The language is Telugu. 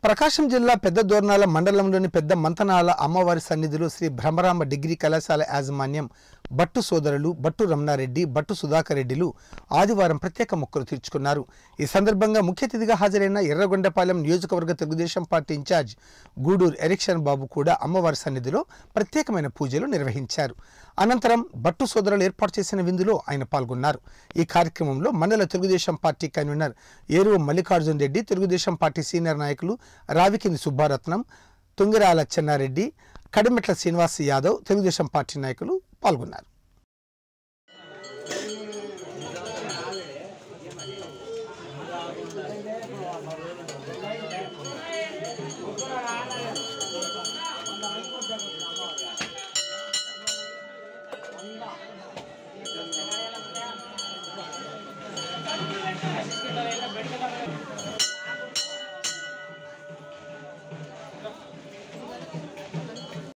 ప్రకాశం జిల్లా పెద్ద దోర్నాల మండలంలోని పెద్ద మంతనాల అమ్మవారి సన్నిధిలో శ్రీ భ్రమరాంబ డిగ్రీ కళాశాల యాజమాన్యం బట్టు సోదరులు బట్టు రమణారెడ్డి బట్టు సుధాకర్ రెడ్డిలు ఆదివారం ప్రత్యేక మొక్కులు తీర్చుకున్నారు ఈ సందర్భంగా ముఖ్య అతిథిగా హాజరైన ఎర్రగొండపాలెం నియోజకవర్గ తెలుగుదేశం పార్టీ ఇన్ఛార్జ్ గూడూరు ఎరిక్షన్ బాబు కూడా అమ్మవారి సన్నిధిలో ప్రత్యేకమైన పూజలు నిర్వహించారు అనంతరం బట్టు సోదరులు ఏర్పాటు చేసిన విందులో ఆయన పాల్గొన్నారు ఈ కార్యక్రమంలో మండల Telugu Desam party convener Eruva Mallikarjun Reddy Telugu Desam party senior నాయకులు రావికింది సుబ్బారత్నం తుంగిరాల చెన్నారెడ్డి కడిమెట్ల శ్రీనివాస్ యాదవ్ తెలుగుదేశం పార్టీ నాయకులు పాల్గొన్నారు